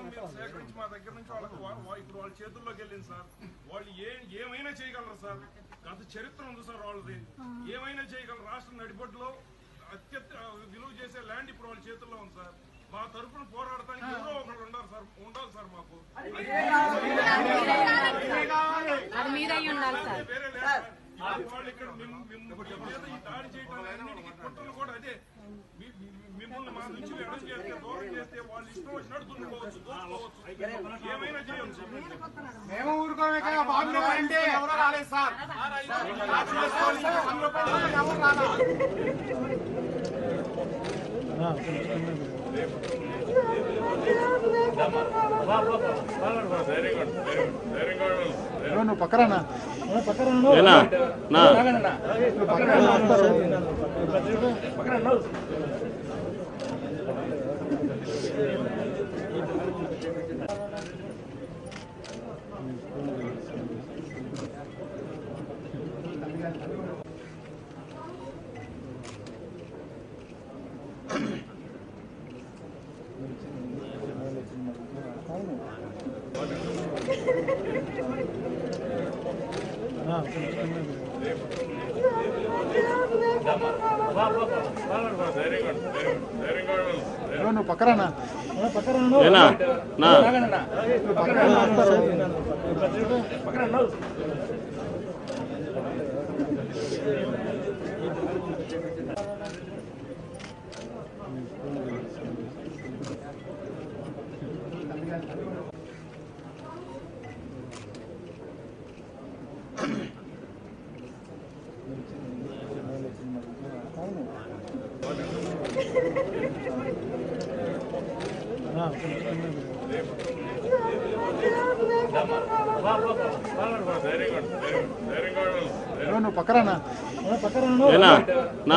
మీరు సేకరించి మా దగ్గర నుంచి వాళ్ళకి వా- వా- ఇప్పుడు వాళ్ళ చేతుల్లోకి వెళ్ళింది సార్ వాళ్ళు ఏ ఏమైనా చేయగలరు సార్ గత చరిత్ర ఉంది సార్ వాళ్ళది ఏమైనా చేయగలరు రాష్ట్ర నడిబొడ్డులో అత్యంత విలువ చేసే ల్యాండ్ ఇప్పుడు వాళ్ళ చేతుల్లో ఉంది సార్ మా తరఫున పోరాడటానికి ఎవరో ఒకరు ఉండాలి సార్ ఉండాలి సార్ మాకు అది మీరై ఉండాలి సార్ వేరే లేదు సార్. ఇప్పుడు వాళ్ళు ఇక్కడ మిమ్- మిమ్- మీ మీద ఈ దాడి చేయడానికి అన్నిటికీ కుట్రలు కూడా అదే మీ- మీ- మిమ్మల్ని మా నుంచి ఎడం చేస్తే దూరం చేస్తే వాళ్ళు ఇష్టం వచ్చినట్టు దున్నుకోవచ్చు దోచుకోవచ్చు ఏమైనా చేయొచ్చు మేము ఊరుకోమే కదా బాబు అంటే ఎవరో రాలేదు సార్ వంద రూపాయలు ఎవరు రాలేదు నువ్వు పక్కరానా ఏనా నా నువ్వు పక్కరానా ఏనా నా నువ్వు పక్కరానా ఏనా నా